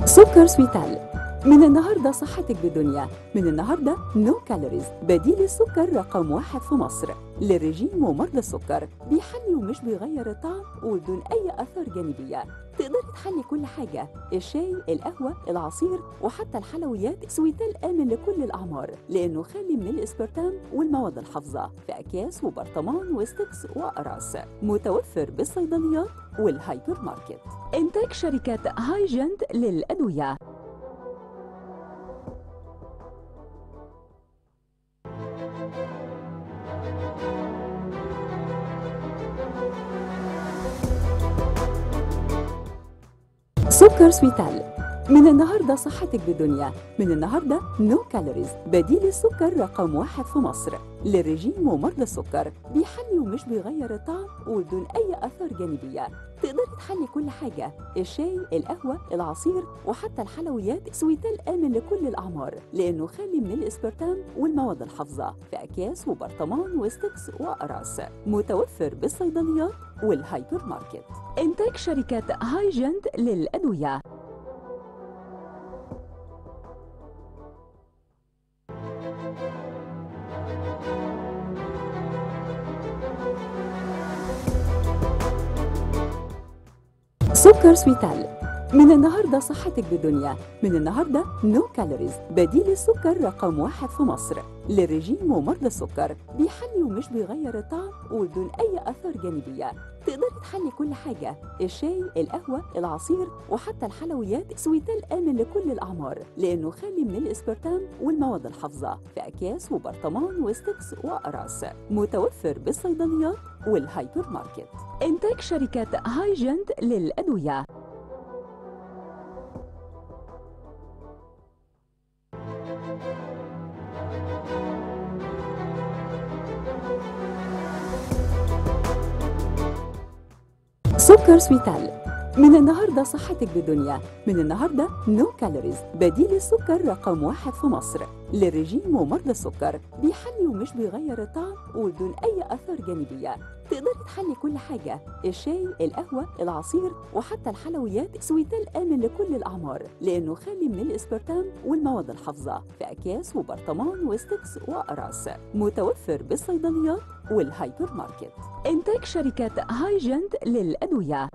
سكر سويتال من النهاردة صحتك بدنيا من النهاردة نو كالوريز بديل السكر رقم واحد في مصر للرجيم ومرضى السكر بيحلي ومش بيغير الطعم وبدون أي آثار جانبية تقدري تحلي كل حاجة الشاي القهوة العصير وحتى الحلويات سويتال آمن لكل الأعمار لأنه خالي من الإسبرتام والمواد الحافظة في أكياس وبرطمان وستكس وأقراص متوفر بالصيدليات والهايبر ماركت إنتاج شركة هايجند للأدوية سكر سويتال من النهاردة صحتك بدنيا من النهاردة نو كالوريز بديل السكر رقم واحد في مصر للرجيم ومرضى السكر بيحلي ومش بيغير الطعم وبدون أي آثار جانبية تقدري تحلي كل حاجة الشاي القهوة العصير وحتى الحلويات سويتال آمن لكل الأعمار لأنه خالي من الإسبرتام والمواد الحافظة في أكياس وبرطمان وستكس وأقراص متوفر بالصيدليات والهايبر ماركت إنتاج شركة هايجند للأدوية سكر سويتال من النهاردة صحتك بدنيا من النهاردة نو كالوريز بديل السكر رقم واحد في مصر للرجيم ومرضى السكر بيحلي ومش بيغير الطعم وبدون أي آثار جانبية تقدري تحلي كل حاجة الشاي القهوة العصير وحتى الحلويات سويتال آمن لكل الأعمار لأنه خالي من الإسبرتام والمواد الحافظة في أكياس وبرطمان وستكس وأقراص متوفر بالصيدليات والهايبر ماركت إنتاج شركة هايجند للأدوية سكر سويتال من النهاردة صحتك بدنيا من النهاردة نو كالوريز بديل السكر رقم واحد في مصر للرجيم ومرضى السكر بيحلي ومش بيغير الطعم وبدون أي آثار جانبية تقدري تحلي كل حاجة الشاي القهوة العصير وحتى الحلويات سويتال آمن لكل الأعمار لأنه خالي من الإسبرتام والمواد الحافظة في أكياس وبرطمان وستكس وأقراص متوفر بالصيدليات والهايبر ماركت إنتاج شركة هايجند للأدوية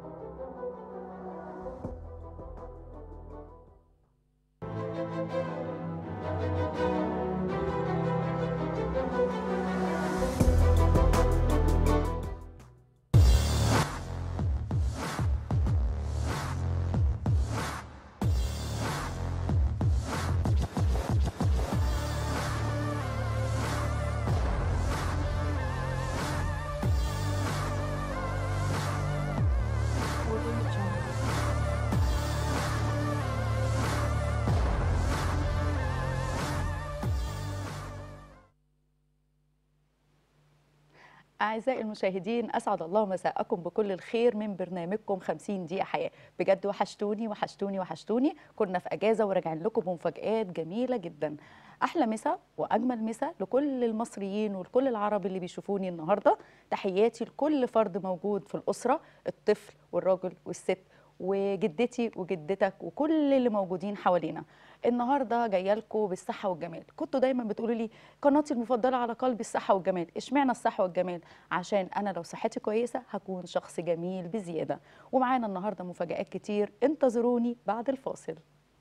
أعزائي المشاهدين أسعد الله مساءكم بكل الخير من برنامجكم 50 دقيقة حياة بجد وحشتوني وحشتوني وحشتوني كنا في أجازة وراجعين لكم بمفاجآت جميلة جدا أحلى مسا وأجمل مسا لكل المصريين ولكل العرب اللي بيشوفوني النهاردة تحياتي لكل فرد موجود في الأسرة الطفل والراجل والست وجدتي وجدتك وكل اللي موجودين حوالينا النهارده جايه لكم بالصحه والجمال كنتوا دايما بتقولوا لي قناتي المفضله على قلبي الصحه والجمال اشمعنى الصحه والجمال عشان انا لو صحتي كويسه هكون شخص جميل بزياده ومعانا النهارده مفاجآت كتير انتظروني بعد الفاصل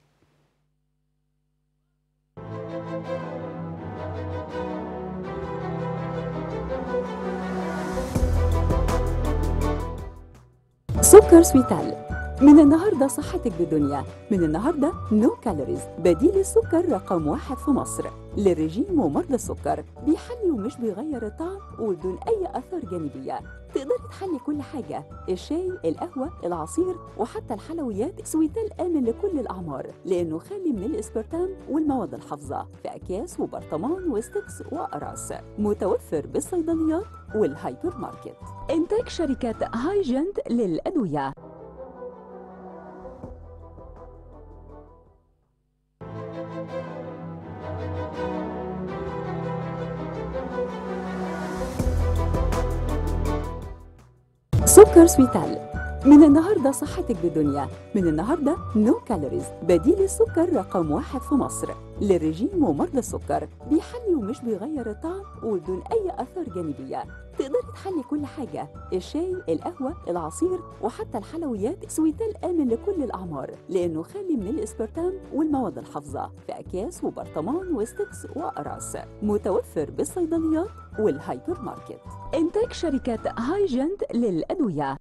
سكر سويتال من النهاردة صحتك بدنيا من النهاردة نو كالوريز بديل السكر رقم واحد في مصر للرجيم ومرضى السكر بيحلي ومش بيغير الطعم وبدون أي آثار جانبية تقدري تحلي كل حاجة الشاي القهوة العصير وحتى الحلويات سويتال آمن لكل الأعمار لأنه خالي من الإسبرتام والمواد الحافظة في أكياس وبرطمان وستكس وأقراص متوفر بالصيدليات والهايبر ماركت إنتاج شركة هايجند للأدوية سكر سويتال من النهاردة صحتك بدنيا من النهاردة نو كالوريز بديل السكر رقم واحد في مصر للرجيم ومرضى السكر بيحلي ومش بيغير الطعم وبدون أي آثار جانبية تقدري تحلي كل حاجة الشاي القهوة العصير وحتى الحلويات سويتال آمن لكل الأعمار لأنه خالي من الإسبرتام والمواد الحافظة في أكياس وبرطمان وستكس وأقراص متوفر بالصيدليات والهايبر ماركت إنتاج شركة هايجنت للأدوية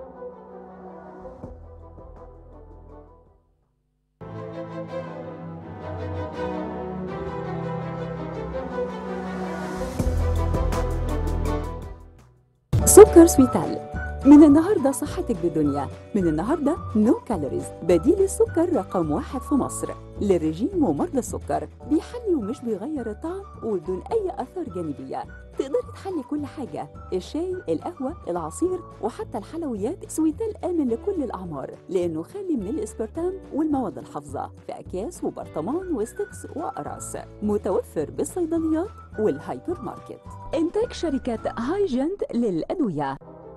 سكر سويتال من النهاردة صحتك بدنيا من النهاردة نو كالوريز بديل السكر رقم واحد في مصر للرجيم ومرضى السكر بيحلي ومش بيغير الطعم وبدون أي آثار جانبية تقدري تحلي كل حاجة الشاي القهوة العصير وحتى الحلويات سويتال آمن لكل الأعمار لأنه خالي من الإسبرتام والمواد الحافظة في أكياس وبرطمان وستكس وأقراص متوفر بالصيدليات والهايبر ماركت إنتاج شركة هايجنت للأدوية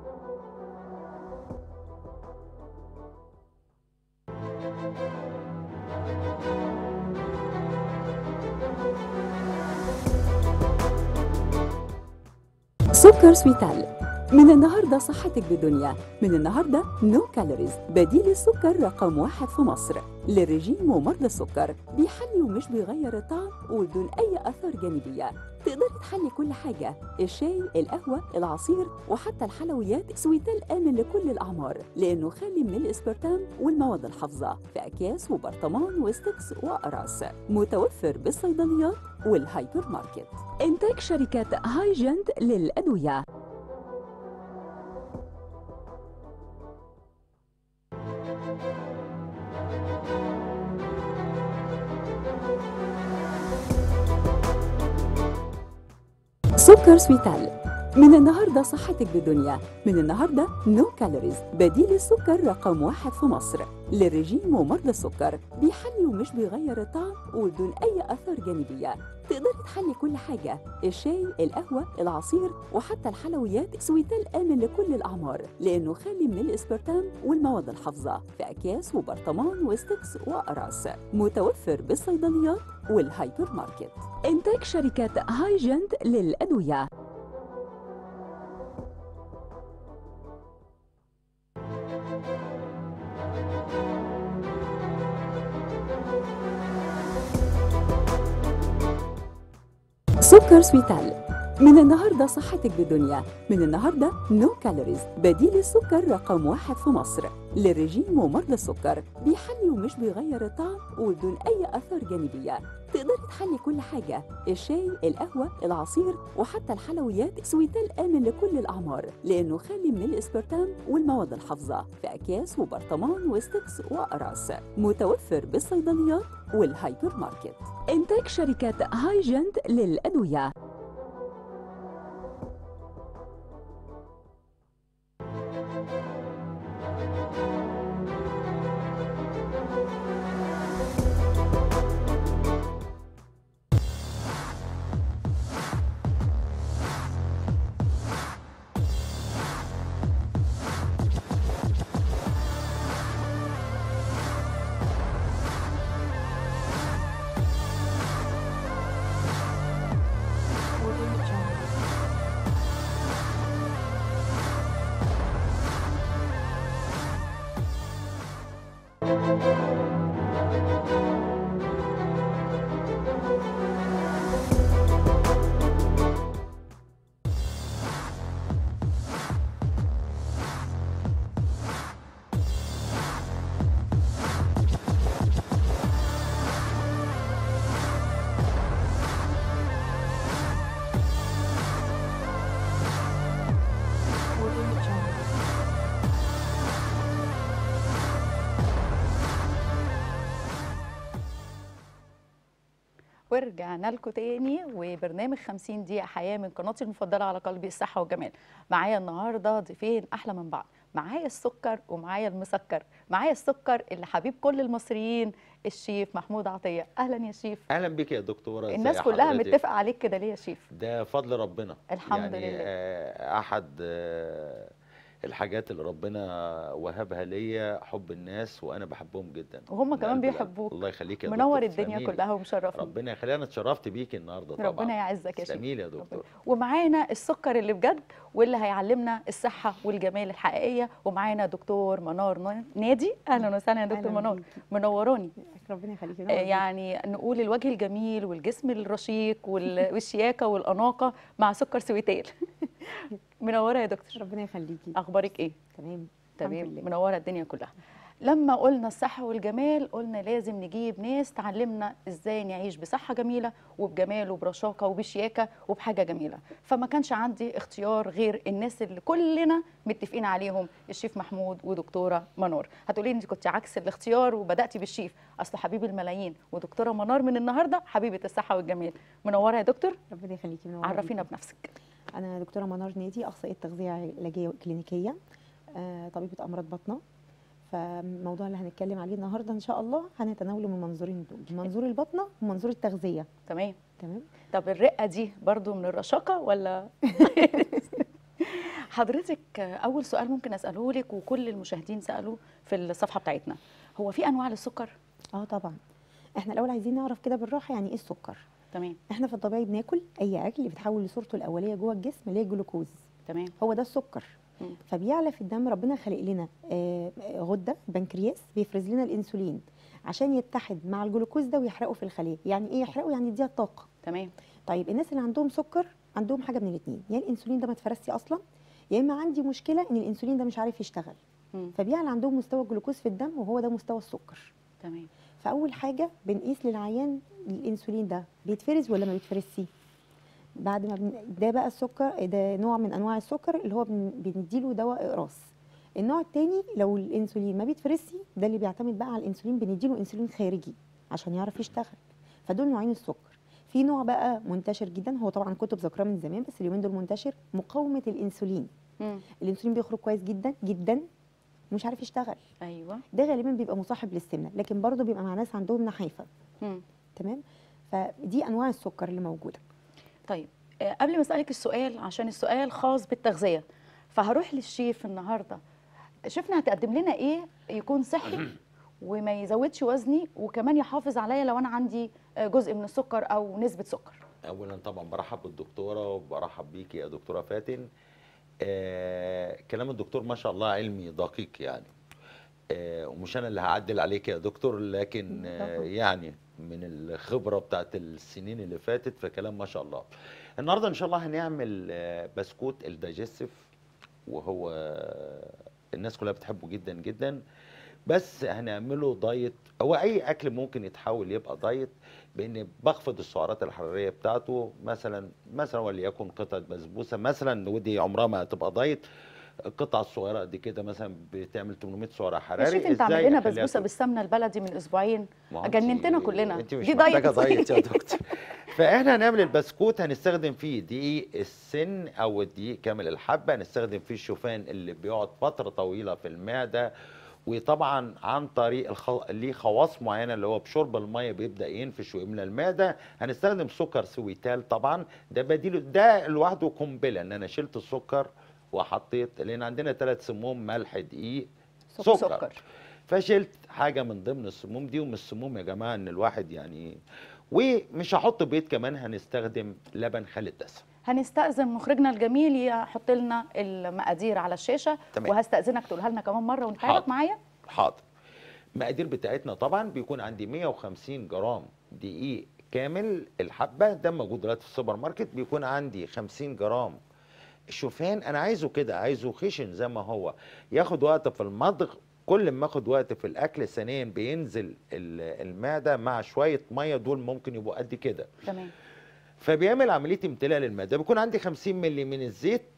سكر سويتال من النهاردة صحتك بدنيا من النهاردة نو كالوريز بديل السكر رقم واحد في مصر للرجيم ومرضى السكر بيحلي ومش بيغير الطعم وبدون أي آثار جانبية تقدري تحلي كل حاجة الشاي القهوة العصير وحتى الحلويات سويتال آمن لكل الأعمار لأنه خالي من الإسبرتام والمواد الحافظة في أكياس وبرطمان وستكس وأقراص متوفر بالصيدليات والهايبر ماركت إنتاج شركة هايجنت للأدوية سكر سويتال من النهاردة صحتك بدنيا من النهاردة نو كالوريز بديل السكر رقم واحد في مصر للرجيم ومرضى السكر بيحلي ومش بيغير الطعم وبدون أي آثار جانبية تقدري تحلي كل حاجة الشاي القهوة العصير وحتى الحلويات سويتال آمن لكل الأعمار لأنه خالي من الإسبرتام والمواد الحافظة في أكياس وبرطمان وستكس وأقراص متوفر بالصيدليات والهايبر ماركت إنتاج شركة هايجنت للأدوية سكر سويتال من النهاردة صحتك بدنيا من النهاردة نو كالوريز بديل السكر رقم واحد في مصر للرجيم ومرضى السكر بيحلي ومش بيغير الطعم وبدون أي آثار جانبية تقدري تحلي كل حاجة الشاي القهوة العصير وحتى الحلويات سويتال آمن لكل الأعمار لأنه خالي من الإسبرتام والمواد الحافظة في أكياس وبرطمان وستكس وأقراص متوفر بالصيدليات والهايبر ماركت إنتاج شركة هايجنت للأدوية ورجعنا لكم تاني وبرنامج 50 دقيقة حياة من قناتي المفضلة على قلبي الصحة والجمال معايا النهاردة ضيفين أحلى من بعض معايا السكر ومعايا المسكر معايا السكر اللي حبيب كل المصريين الشيف محمود عطية أهلا يا شيف اهلا بك يا دكتوره إزي الناس كلها حضرتك؟ متفقة عليك كده ليه يا شيف ده فضل ربنا الحمد يعني لله. آه، احد آه، الحاجات اللي ربنا وهبها ليا حب الناس وانا بحبهم جدا وهم من كمان قلب القلب. بيحبوك. الله يخليك يا منور دكتور، الدنيا تسلميلي. كلها ومشرفني ربنا يخليني انا اتشرفت بيكي النهارده طبعا ربنا يعزك يا شيخ تسلميلي يا دكتور ومعانا السكر اللي بجد واللي هيعلمنا الصحه والجمال الحقيقيه ومعانا دكتور منار نا- نادي اهلا وسهلا يا دكتور أهلاً منار بيكي. منوراني ربنا يخليكي آه، نور بيكي. يعني نقول الوجه الجميل والجسم الرشيق وال- والشياكه والاناقه مع سكر سويتال منوره يا دكتور ربنا يخليكي اخبارك ايه تمام الحمد تمام لله. منوره الدنيا كلها لما قلنا الصحه والجمال قلنا لازم نجيب ناس تعلمنا ازاي نعيش بصحه جميله وبجمال وبرشاقه وبشياكه وبحاجه جميله فما كانش عندي اختيار غير الناس اللي كلنا متفقين عليهم الشيف محمود ودكتوره منار هتقولي انت كنت عكس الاختيار وبداتي بالشيف اصل حبيب الملايين ودكتوره منار من النهارده حبيبه الصحه والجمال منوره يا دكتور ربنا يخليكي منور عرفينا بيكي. بنفسك انا دكتوره منار نادي اخصائيه تغذيه علاجيه وكلينيكيه آه، طبيبه امراض بطنه فالموضوع اللي هنتكلم عليه النهارده ان شاء الله هنتناوله من منظورين دول من منظور البطنه ومنظور التغذيه تمام تمام طب الرقه دي برضو من الرشاقه ولا حضرتك اول سؤال ممكن اساله لك وكل المشاهدين سالوا في الصفحه بتاعتنا هو في انواع للسكر اه طبعا احنا الاول عايزين نعرف كده بالراحه يعني ايه السكر تمام احنا في الطبيعي بناكل اي اكل بيتحول لصورته الاوليه جوه الجسم اللي هي الجلوكوز تمام هو ده السكر مم. فبيعلى في الدم ربنا خلق لنا آه، آه، غده بنكرياس بيفرز لنا الانسولين عشان يتحد مع الجلوكوز ده ويحرقه في الخليه يعني ايه يحرقه يعني يديها طاقه تمام طيب الناس اللي عندهم سكر عندهم حاجه من الاثنين يا الانسولين ده ما اتفرزش اصلا يا اما عندي مشكله ان الانسولين ده مش عارف يشتغل مم. فبيعلى عندهم مستوى الجلوكوز في الدم وهو ده مستوى السكر تمام فاول حاجه بنقيس للعيان الانسولين ده بيتفرز ولا ما بيتفرزش بعد ما بن... ده بقى السكر ده نوع من انواع السكر اللي هو بن... بنديله دواء اقراص النوع الثاني لو الانسولين ما بيتفرزش ده اللي بيعتمد بقى على الانسولين بنديله انسولين خارجي عشان يعرف يشتغل فدول نوعين السكر في نوع بقى منتشر جدا هو طبعا كتب ذاكراه من زمان بس اليومين دول منتشر مقاومه الانسولين مم. الانسولين بيخرج كويس جدا جدا مش عارف يشتغل ايوه ده غالبا بيبقى مصاحب للسمنه لكن برضه بيبقى مع ناس عندهم نحافه مم. تمام فدي انواع السكر اللي موجوده طيب آه، قبل ما اسالك السؤال عشان السؤال خاص بالتغذيه فهروح للشيف النهارده شفنا هتقدم لنا ايه يكون صحي وما يزودش وزني وكمان يحافظ عليا لو انا عندي آه، جزء من السكر او نسبه سكر اولا طبعا برحب بالدكتوره وبرحب بيكي يا دكتوره فاتن آه كلام الدكتور ما شاء الله علمي دقيق يعني آه ومش انا اللي هعدل عليك يا دكتور لكن آه طبعاً. يعني من الخبره بتاعت السنين اللي فاتت فكلام ما شاء الله النهارده ان شاء الله هنعمل آه بسكوت الدايجستيف وهو آه، الناس كلها بتحبه جدا جدا بس هنعمله دايت هو اي اكل ممكن يتحول يبقى دايت بان بخفض السعرات الحراريه بتاعته مثلا مثلا وليكن قطعه بسبوسه مثلا ودي عمرها ما هتبقى دايت القطعه الصغيره قد كده مثلا بتعمل 800 سعر يا حراري شيف انت عامل إزاي لنا أخليها بسبوسه تبقى- بالسمنه البلدي من اسبوعين ما هو جننتنا أنت- كلنا. انت مش دي محتاجه دايت. دايت يا دكتور فاحنا هنعمل البسكوت هنستخدم فيه دقيق السن او الدقيق كامل الحبه هنستخدم فيه الشوفان اللي بيقعد فتره طويله في المعده وطبعا عن طريق الخ... ليه خواص معينه اللي هو بشرب الميه بيبدا ينفش ويملى المعده هنستخدم سكر سويتال طبعا ده بديله ده لوحده قنبله ان انا شلت السكر وحطيت لان عندنا ثلاث سموم ملح دقيق سكر, سكر. فشلت حاجه من ضمن السموم دي ومن السموم يا جماعه ان الواحد يعني ومش هحط بيض كمان هنستخدم لبن خالي الدسم هنستأذن مخرجنا الجميل يحط لنا المقادير على الشاشة تمام. وهستأذنك تقولها لنا كمان مرة ونتعرف حاضر. معايا حاضر المقادير بتاعتنا طبعا بيكون عندي 150 جرام دقيق كامل الحبه ده موجود دلوقتي في السوبر ماركت بيكون عندي 50 جرام شوفان انا عايزه كده عايزه خشن زي ما هو ياخد وقت في المضغ كل ما اخد وقت في الاكل ثانيا بينزل ال- المعده مع شويه ميه دول ممكن يبقوا قد كده تمام فبيعمل عمليه امتلاء للمعده بيكون عندي 50 مللي من الزيت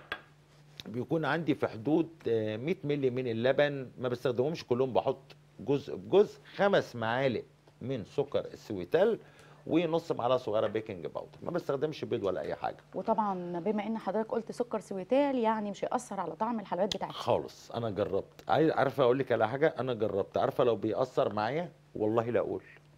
بيكون عندي في حدود آه، 100 مللي من اللبن ما بستخدمهمش كلهم بحط جزء بجزء خمس معالق من سكر السويتال ونص معلقه صغيره بيكنج باودر ما بستخدمش بيض ولا اي حاجه وطبعا بما ان حضرتك قلت سكر سويتال يعني مش هيأثر على طعم الحلويات بتاعتك خالص انا جربت عاي- عارفه اقول لك على حاجه انا جربت عارفه لو بيأثر معايا والله لا اقول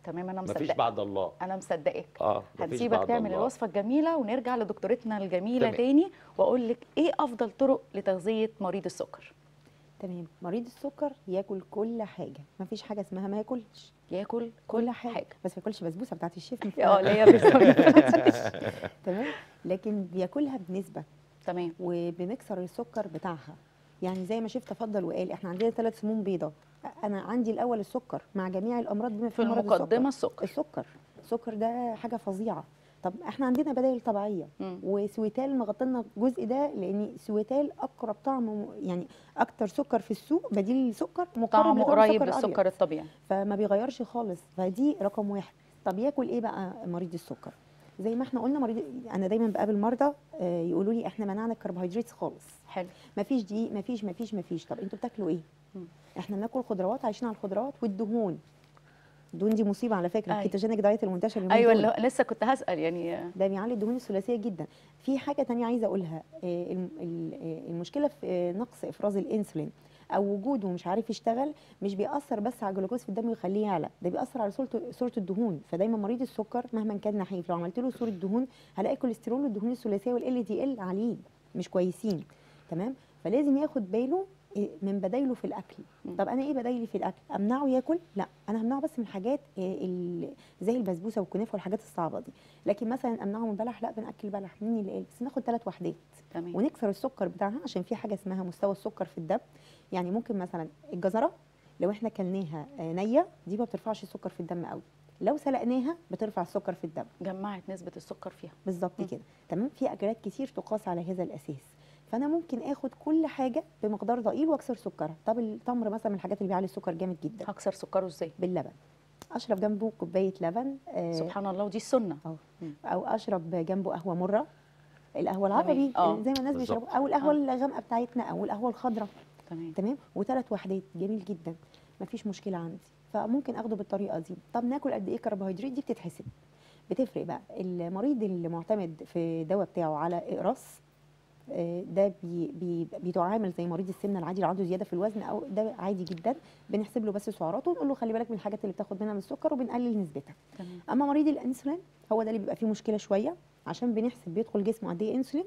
تمام انا مفيش مصدقك بعد الله انا مصدقك اه مفيش هنسيبك بعد تعمل الله. الوصفه الجميله ونرجع لدكتورتنا الجميله تمام. تاني واقول لك ايه افضل طرق لتغذيه مريض السكر تمام مريض السكر ياكل كل حاجه مفيش حاجه اسمها ما ياكلش ياكل كل حاجه, حاجه بس ما ياكلش بسبوسه بتاعت الشيف من اه فوق. اللي هي بالظبط تمام لكن بياكلها بنسبه تمام وبنكسر السكر بتاعها يعني زي ما شيف تفضل وقال احنا عندنا ثلاث سموم بيضاء انا عندي الاول السكر مع جميع الامراض بما في فيها مرض المقدمه السكر السكر السكر السكر ده حاجه فظيعه طب احنا عندنا بدائل طبيعيه مم. وسويتال مغطلنا الجزء ده لان سويتال اقرب طعم م- يعني اكتر سكر في السوق بديل سكر مقرب طعمه لطعم قريب السكر الأبيض. للسكر الطبيعي فما بيغيرش خالص فدي رقم واحد طب ياكل ايه بقى مريض السكر زي ما احنا قلنا مريض انا دايما بقابل مرضى آه، يقولوا لي احنا منعنا الكربوهيدرات خالص حلو مفيش دقيق مفيش مفيش مفيش طب انتوا بتاكلوا ايه مم. احنا بناكل خضروات عايشين على الخضروات والدهون الدهون دي مصيبه على فكره أيوة. الكيتوجينيك دايت المنتشر اليومين ايوه دول. اللي لسه كنت هسال يعني ده بيعلي الدهون الثلاثيه جدا في حاجه تانية عايزه اقولها آه، الم- ال- آه، المشكله في آه، نقص افراز الانسولين او وجوده مش عارف يشتغل مش بيأثر بس على الجلوكوز في الدم ويخليه يعلى ده بيأثر على صوره صوره الدهون فدايما مريض السكر مهما كان نحيف لو عملت له صوره دهون هلاقي الكوليسترول والدهون الثلاثيه والال دي ال عاليين مش كويسين تمام فلازم ياخد باله إيه من بدايله في الاكل مم. طب انا ايه بدايلي في الاكل امنعه ياكل لا انا همنعه بس من حاجات إيه ال- زي البسبوسه والكنافه والحاجات الصعبه دي لكن مثلا امنعه من بلح لا بناكل بلح مين اللي قال بس ناخد ثلاث وحدات تمام ونكسر السكر بتاعها عشان في حاجه اسمها مستوى السكر في الدم يعني ممكن مثلا الجزره لو احنا كلناها آه، نيه دي ما بترفعش السكر في الدم قوي لو سلقناها بترفع السكر في الدم جمعت نسبه السكر فيها بالظبط مم. كده تمام في اكلات كتير تقاس على هذا الاساس فانا ممكن اخد كل حاجه بمقدار ضئيل واكسر سكرها طب التمر مثلا من الحاجات اللي بيعلي السكر جامد جدا هكسر سكره ازاي باللبن اشرب جنبه كوبايه لبن آه، سبحان الله ودي السنه اه مم. او اشرب جنبه قهوه مره القهوه العربي آه. زي ما الناس بالظبط. بيشربوا او القهوه آه. الغامقه بتاعتنا او القهوه الخضراء تمام تمام وثلاث وحدات جميل جدا مفيش مشكله عندي فممكن اخده بالطريقه دي طب ناكل قد ايه كربوهيدرات دي بتتحسب بتفرق بقى المريض اللي معتمد في الدواء بتاعه على اقراص آه، ده بي بي بيتعامل زي مريض السمنه العادي اللي عنده زياده في الوزن او ده عادي جدا بنحسب له بس سعراته ونقول له خلي بالك من الحاجات اللي بتاخد منها من السكر وبنقلل نسبتها تمام اما مريض الانسولين هو ده اللي بيبقى فيه مشكله شويه عشان بنحسب بيدخل جسمه قد ايه انسولين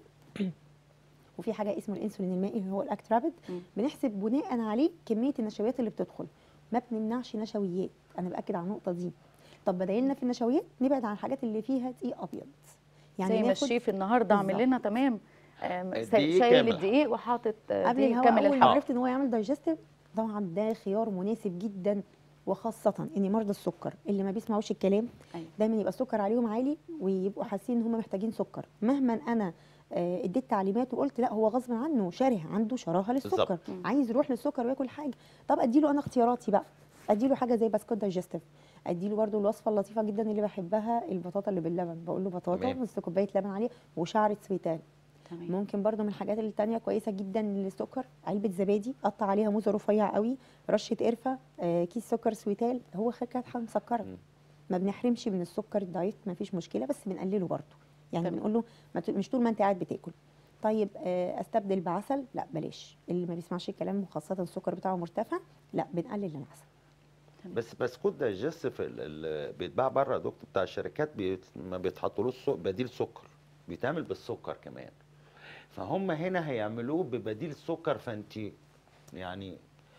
وفي حاجه اسمه الانسولين المائي اللي هو الاكت رابid مم. بنحسب بناء عليه كميه النشويات اللي بتدخل ما بنمنعش نشويات انا باكد على النقطه دي طب بدايلنا في النشويات نبعد عن الحاجات اللي فيها دقيق ابيض زي ما ناخد الشيف النهارده عامل بالظبط. لنا تمام آم، الدقيق شايل كامل. الدقيق وحاطط آه، قبل دقيق الهواء كامل اول ما الحب عرفت ان هو يعمل دايجستيف طبعا ده خيار مناسب جدا وخاصة ان مرضى السكر اللي ما بيسمعوش الكلام أيوة. دايما يبقى السكر عليهم عالي ويبقوا حاسين ان هم محتاجين سكر مهما انا آه، اديت تعليمات وقلت لا هو غصب عنه شره عنده شراهه للسكر بالظبط. مم. عايز يروح للسكر وياكل حاجه طب اديله انا اختياراتي بقى اديله حاجه زي بسكوت دايجستيف اديله برده الوصفه اللطيفه جدا اللي بحبها البطاطا اللي باللبن بقول له بطاطا تمام. نص كوبايه لبن عليه وشعره سويتال تمام ممكن برضو من الحاجات التانية كويسة جدا للسكر علبة زبادي قطع عليها موزة رفيع قوي رشة قرفة آه، كيس سكر سويتال هو كاتحة مسكرة مم. ما بنحرمش من السكر الدايت ما فيش مشكلة بس بنقلله برضو يعني تمام. بنقول له ما ت- مش طول ما انت قاعد بتاكل طيب آه، استبدل بعسل لا بلاش اللي ما بيسمعش الكلام وخاصة السكر بتاعه مرتفع لا بنقلل العسل بس بسكوت دايجستيف اللي بيتباع بره يا دكتور بتاع الشركات بيت ما بيتحطلوش سك- بديل سكر بيتعمل بالسكر كمان فهم هنا هيعملوه ببديل السكر فانت يعني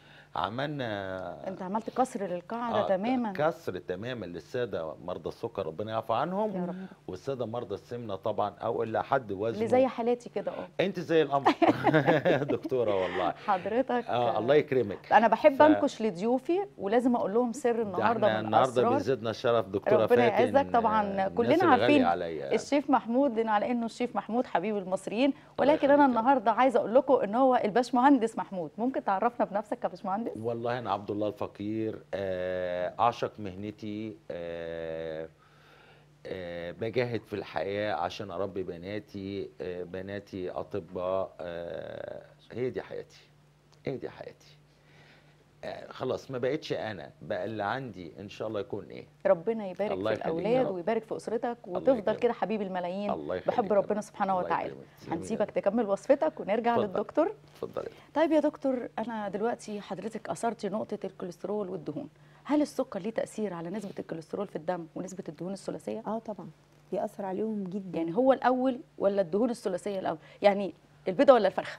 عملنا انت عملت كسر للقاعده آه، تماما كسر تماما للساده مرضى السكر ربنا يعفو عنهم يا رب. والساده مرضى السمنه طبعا او اللي حد وزنه اللي زي حالاتي كده اه انت زي القمر دكتوره والله حضرتك آه الله يكرمك انا بحب ف- انكش لضيوفي ولازم اقول لهم سر ده النهارده احنا من النهارده اسرار بيزيدنا الشرف دكتوره ربنا فاتن يعزك طبعا آه، كلنا الناس الغالية عارفين عليا الشيف محمود إن على انه الشيف محمود حبيب المصريين ولكن يخليك انا يا رب. النهارده عايزه اقول لكم ان هو الباشمهندس محمود ممكن تعرفنا بنفسك يا باشمهندس والله انا عبد الله الفقير آه، اعشق مهنتي آه، آه، بجاهد في الحياه عشان اربي بناتي آه، بناتي اطباء آه، هي دي حياتي هي دي حياتي آه، خلاص ما بقتش انا بقى اللي عندي ان شاء الله يكون ايه ربنا يبارك الله في يخليك يا الاولاد رب. ويبارك في اسرتك الله وتفضل يكرمك. كده حبيب الملايين الله يخليك بحب يا ربنا رب. سبحانه الله وتعالى يكرمك. تسلمي يا هنسيبك رب. تكمل وصفتك ونرجع اتفضل. للدكتور اتفضلي طيب يا دكتور انا دلوقتي حضرتك اثرتي نقطه الكوليسترول والدهون هل السكر ليه تاثير على نسبه الكوليسترول في الدم ونسبه الدهون الثلاثيه اه طبعا بيأثر عليهم جدا يعني هو الاول ولا الدهون الثلاثيه الاول يعني البيضه ولا الفرخه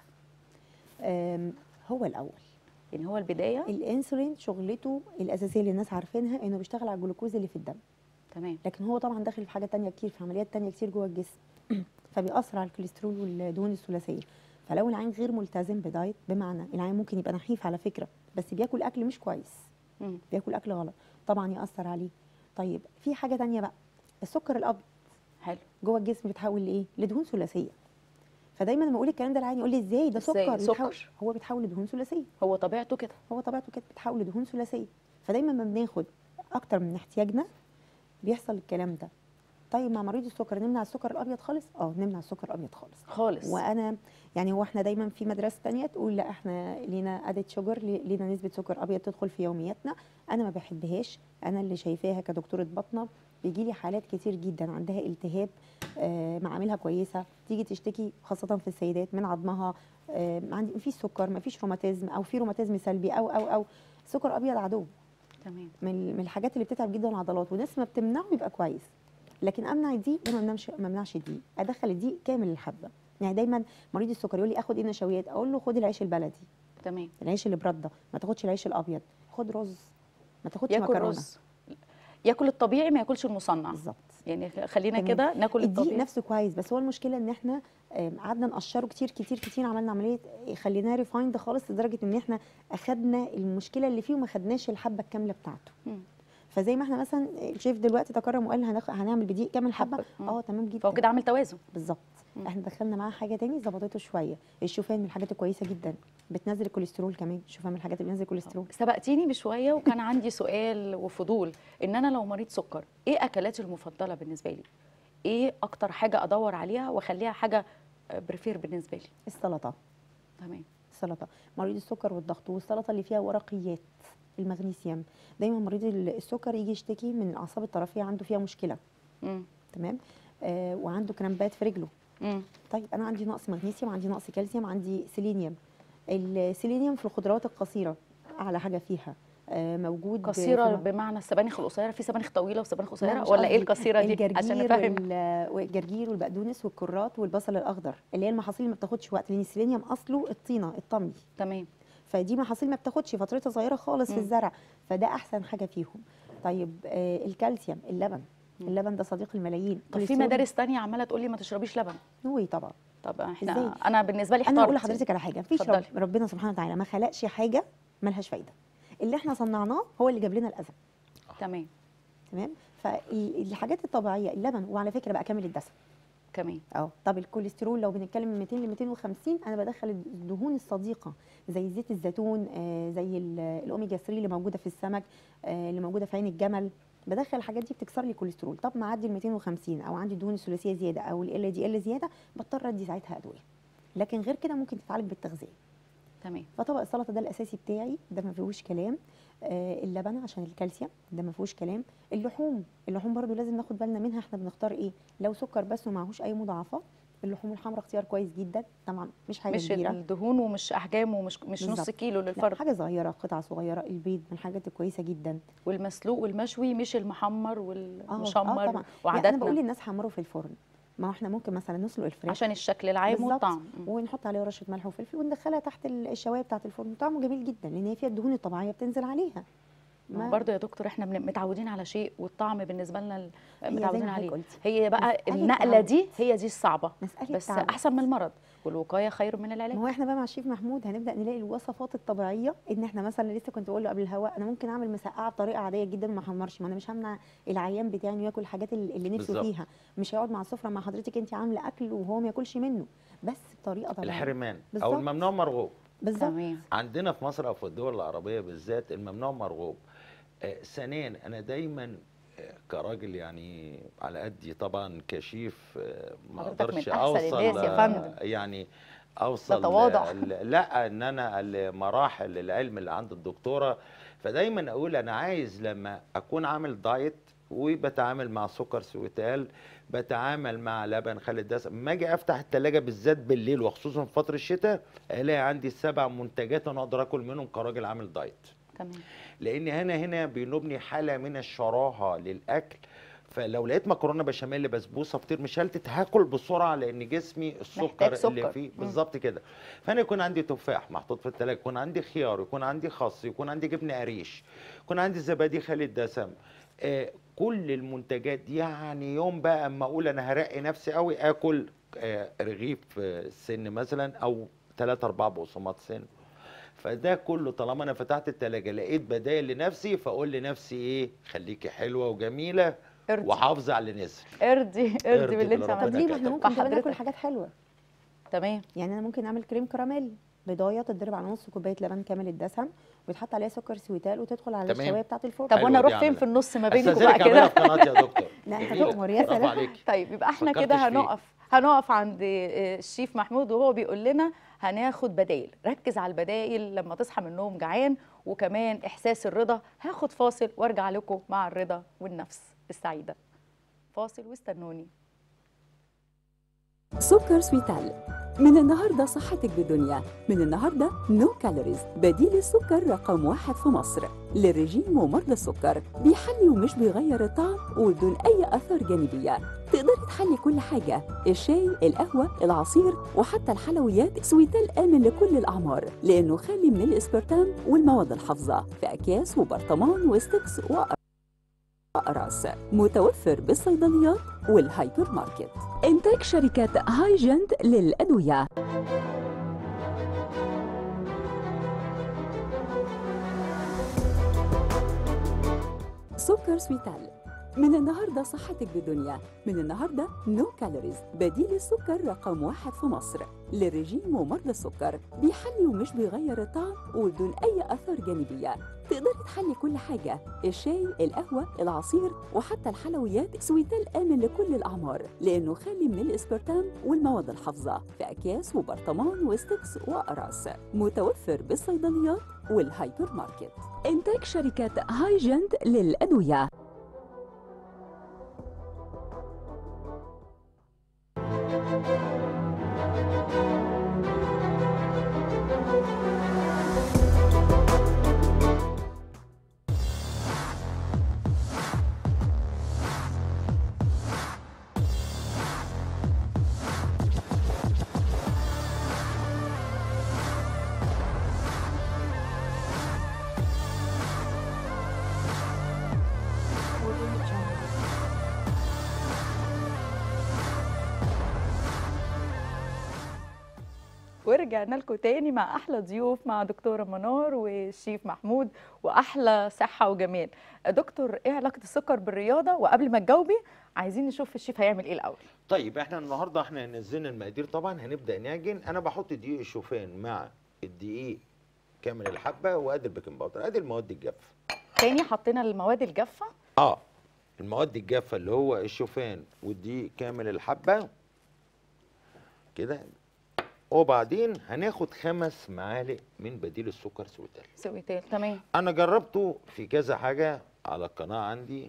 آم، هو الاول يعني هو البدايه الانسولين شغلته الاساسيه اللي الناس عارفينها انه بيشتغل على الجلوكوز اللي في الدم تمام لكن هو طبعا داخل في حاجات تانية كتير في عمليات تانية كتير جوه الجسم فبيأثر على الكوليسترول والدهون الثلاثيه فلو العين غير ملتزم بدايت بمعنى العين ممكن يبقى نحيف على فكره بس بياكل اكل مش كويس مم. بياكل اكل غلط طبعا يأثر عليه طيب في حاجه تانية بقى السكر الابيض حلو جوه الجسم بيتحول لايه لدهون ثلاثيه فدايما لما اقول الكلام ده العين يقول لي ازاي ده إزاي؟ سكر سكر. بيتحول- هو بيتحول لدهون ثلاثيه هو طبيعته كده هو طبيعته كده بتحول لدهون ثلاثيه فدايما ما بناخد اكتر من احتياجنا بيحصل الكلام ده طيب مع مريض السكر نمنع السكر الابيض خالص اه نمنع السكر الابيض خالص خالص وانا يعني هو احنا دايما في مدرسه تانية تقول لا احنا لينا ادد شوجر لينا نسبه سكر ابيض تدخل في يومياتنا انا ما بحبهاش انا اللي شايفاها كدكتوره بطنه بيجي لي حالات كتير جدا عندها التهاب آه معاملها كويسه تيجي تشتكي خاصه في السيدات من عظمها آه عندي مفيش سكر مفيش روماتيزم او في روماتيزم سلبي او او او سكر ابيض عدو تمام من من الحاجات اللي بتتعب جدا العضلات وناس ما بتمنعه يبقى كويس لكن امنع دي وما امنعش ما امنعش دي ادخل دي كامل الحبه يعني دايما مريض السكر يقول لي اخد ايه نشويات اقول له خد العيش البلدي تمام العيش اللي برده ما تاخدش العيش الابيض خد رز ما تاخدش ياكل مكرونه رز ياكل الطبيعي ما ياكلش المصنع بالظبط يعني خلينا تمام. كده ناكل الدقيق الطبيعي نفسه كويس بس هو المشكله ان احنا آم، قعدنا نقشره كتير كتير كتير عملنا عمليه آه، خليناه ريفايند خالص لدرجه ان احنا اخدنا المشكله اللي فيه وما خدناش الحبه الكامله بتاعته مم. فزي ما احنا مثلا الشيف دلوقتي تكرم وقال هناخ... هنعمل بدقيق كامل حبه حبة. مم. اه تمام جدا فهو كده عامل توازن بالظبط مم. احنا دخلنا معاه حاجه تاني ظبطته شويه الشوفان من الحاجات الكويسه جدا بتنزل الكوليسترول كمان الشوفان من الحاجات اللي بتنزل الكوليسترول سبقتيني بشويه وكان عندي سؤال وفضول ان انا لو مريض سكر ايه اكلاتي المفضله بالنسبه لي ايه اكتر حاجه ادور عليها واخليها حاجه بريفير بالنسبه لي السلطه تمام السلطه مريض السكر والضغط والسلطه اللي فيها ورقيات المغنيسيوم دايما مريض السكر يجي يشتكي من الاعصاب الطرفيه عنده فيها مشكله مم. تمام آه وعنده كرامبات في رجله مم. طيب انا عندي نقص مغنيسيوم عندي نقص كالسيوم عندي سيلينيوم السيلينيوم في الخضروات القصيره اعلى حاجه فيها آه موجود في قصيره م- بمعنى السبانخ القصيره في سبانخ طويله وسبانخ لا، قصيره مش ولا ايه قصدي. القصيره دي عشان الجرجير نفهم وال- والجرجير والبقدونس والكرات والبصل الاخضر اللي هي المحاصيل اللي ما بتاخدش وقت لان السيلينيوم اصله الطينه الطمي تمام فدي محاصيل ما بتاخدش فترتها صغيره خالص في مم. الزرع فده احسن حاجه فيهم طيب آه الكالسيوم اللبن مم. اللبن ده صديق الملايين طب في كوليسترول- مدارس تانية عماله تقول لي ما تشربيش لبن نوي طبعا طب احنا إزاي؟ انا بالنسبه لي انا هقول احترت. لحضرتك على حاجه مفيش رب اتفضلي. ربنا سبحانه وتعالى ما خلقش حاجه ملهاش فايده اللي احنا صنعناه هو اللي جاب لنا الاذى تمام تمام فالحاجات الطبيعيه اللبن وعلى فكره بقى كامل الدسم كمان اه طب الكوليسترول لو بنتكلم من 200 ل 250 انا بدخل الدهون الصديقه زي زيت الزيتون آه زي ال- الاوميجا 3 اللي موجوده في السمك آه اللي موجوده في عين الجمل بدخل الحاجات دي بتكسر لي الكوليسترول طب معدي ال 250 او عندي دهون الثلاثيه زياده او ال دي ال زياده بضطر ادي ساعتها ادويه لكن غير كده ممكن تتعالج بالتغذيه تمام فطبق السلطه ده الاساسي بتاعي ده ما فيهوش كلام آه اللبن عشان الكالسيوم ده ما فيهوش كلام اللحوم اللحوم برضو لازم ناخد بالنا منها احنا بنختار ايه لو سكر بس ومعهوش اي مضاعفات اللحوم الحمراء اختيار كويس جدا طبعا مش حاجه مش كبيره الدهون ومش احجام ومش مش نص بالظبط. كيلو لا للفرد حاجه صغيره قطعه صغيره البيض من الحاجات الكويسه جدا والمسلوق والمشوي مش المحمر اه والمشمر طبعا يعني وعاداتنا انا بقول للناس حمروا في الفرن ما هو احنا ممكن مثلا نسلق الفراخ عشان الشكل العام بالظبط. والطعم مم. ونحط عليها رشه ملح وفلفل وندخلها تحت ال- الشوايه بتاعه الفرن طعمه جميل جدا لان هي فيها الدهون الطبيعيه بتنزل عليها ما هو برضه يا دكتور احنا بن- متعودين على شيء والطعم بالنسبه لنا ال- هي زي متعودين ما عليه حضرتك قلتي هي بقى مسألة النقله تعود. دي هي دي الصعبه مساله بس تعود. احسن من المرض والوقايه خير من ما العلاج هو احنا بقى مع الشيف محمود هنبدا نلاقي الوصفات الطبيعيه ان احنا مثلا لسه كنت بقول له قبل الهواء انا ممكن اعمل مسقعه بطريقه عاديه جدا وما احمرش ما انا مش همنع العيان بتاعي انه ياكل الحاجات اللي اللي نفسه بالظبط. فيها مش هيقعد مع السفره مع حضرتك انت عامله اكل وهو ما ياكلش منه بس بطريقه طبيعيه الحرمان او بالظبط. الممنوع مرغوب بالظبط تمام عندنا في مصر او في الدول العربيه بالذات الممنوع مرغوب آه، ثانيا انا دايما آه، كراجل يعني على قدي طبعا كشيف آه، ما حضرتك من اقدرش أحسن اوصل الناس يا آه، فندم. يعني اوصل تواضع. آه، ل- لا ان انا لمراحل العلم اللي عند الدكتوره فدايما اقول انا عايز لما اكون عامل دايت وبتعامل مع سكر سويتال بتعامل مع لبن خالي الدسم ما اجي افتح التلاجة بالذات بالليل وخصوصا في فتره الشتاء الاقي عندي سبع منتجات انا اقدر اكل منهم كراجل عامل دايت تمام لان هنا هنا بينوبني حاله من الشراهه للاكل فلو لقيت مكرونه بشاميل بسبوسه فطير مشلتت هاكل بسرعه لان جسمي محتاج السكر اللي سكر. فيه مم. بالظبط كده فانا يكون عندي تفاح محطوط في التلاجة يكون عندي خيار يكون عندي خس يكون عندي جبنه قريش يكون عندي زبادي خالي الدسم آه كل المنتجات دي يعني يوم بقى اما اقول انا هرقي نفسي قوي اكل آه رغيف آه، سن مثلا او 3 4 بقسماط سن فده كله طالما انا فتحت التلاجة لقيت بدائل لنفسي فاقول لنفسي ايه خليكي حلوه وجميله ارضي وحافظه على اللي نزل ارضي ارضي ارضي باللي انت بالربنا طب ليه ما احنا كتب. ممكن كمان ناكل حضرتك. حاجات حلوه تمام يعني انا ممكن اعمل كريم كراميل بضايه تتضرب على نص كوبايه لبن كامل الدسم ويتحط عليها سكر سويتال وتدخل على تمام. الشوايه بتاعه الفرن طب حلوة وانا دي اروح فين عملة. في النص ما بينكم استاذنك بقى اعملها كده في قناتي يا دكتور لا، أنت جميلة. تؤمر، يا برافو سلام. عليك طيب يبقى احنا فكرتش كده فيه. هنقف هنقف عند آه، الشيف محمود وهو بيقول لنا هناخد بدايل ركز على البدايل لما تصحى من النوم جعان وكمان احساس الرضا هاخد فاصل وارجع لكم مع الرضا والنفس السعيده فاصل واستنوني سكر سويتال من النهاردة صحتك بدنيا من النهاردة نو كالوريز بديل السكر رقم واحد في مصر للرجيم ومرضى السكر بيحلي ومش بيغير الطعم وبدون أي آثار جانبية تقدري تحلي كل حاجة الشاي القهوة العصير وحتى الحلويات سويتال آمن لكل الأعمار لأنه خالي من الإسبرتام والمواد الحافظة في أكياس وبرطمان وستكس وأقراص متوفر بالصيدليات والهايبر ماركت إنتاج شركة هايجنت للأدوية سكر سويتال من النهاردة صحتك بدنيا من النهاردة نو كالوريز بديل السكر رقم واحد في مصر للرجيم ومرضى السكر بيحلي ومش بيغير الطعم وبدون أي آثار جانبية تقدري تحلي كل حاجة الشاي القهوة العصير وحتى الحلويات سويتال آمن لكل الأعمار لأنه خالي من الإسبرتام والمواد الحافظة في أكياس وبرطمان وستكس وأقراص متوفر بالصيدليات والهايبر ماركت إنتاج شركة هايجنت للأدوية ورجعنا لكم تاني مع احلى ضيوف مع دكتوره منار والشيف محمود واحلى صحه وجمال دكتور ايه علاقه السكر بالرياضه وقبل ما تجاوبي عايزين نشوف الشيف هيعمل ايه الاول طيب احنا النهارده احنا نزلنا المقادير طبعا هنبدا نعجن انا بحط دقيق الشوفان مع الدقيق كامل الحبه وادي البيكنج باودر ادي المواد الجافه تاني حطينا المواد الجافه اه المواد الجافه اللي هو الشوفان والدقيق كامل الحبه كده وبعدين هناخد خمس معالق من بديل السكر سويتال سويتين تمام انا جربته في كذا حاجه على القناه عندي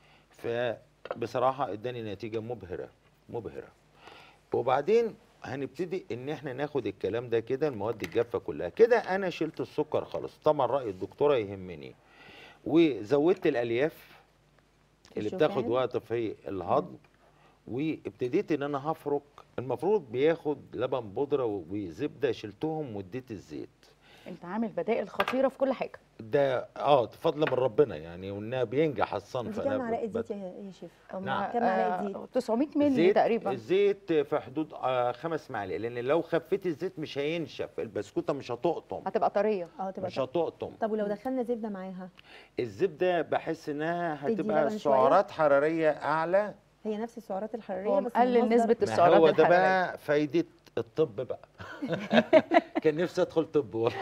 فبصراحه اداني نتيجه مبهره مبهره وبعدين هنبتدي ان احنا ناخد الكلام ده كده المواد الجافه كلها كده انا شلت السكر خالص طبعا راي الدكتوره يهمني وزودت الالياف اللي بتاخد الشوفان. وقت في الهضم وابتديت ان انا هفرك المفروض بياخد لبن بودره وزبده شلتهم واديت الزيت انت عامل بدائل خطيره في كل حاجه ده اه فضل من ربنا يعني وانها بينجح الصنف انت كام أنا معلقه بت- زيت يا يا شيف نعم. كام معلقة زيت؟ 900 مللي الزيت تقريبا الزيت في حدود آه خمس معالق لان لو خفيت الزيت مش هينشف البسكوته مش هتقطم هتبقى طريه اه تبقى مش طب, هتقطم طب ولو دخلنا زبده معاها الزبده بحس انها تدي هتبقى لبن شوية؟ سعرات حراريه اعلى هي نفس السعرات الحراريه هو بس مقلل من مصدر- نسبة ما السعرات هو ده الحرارية. بقى فايده الطب بقى كان نفسي ادخل طب والله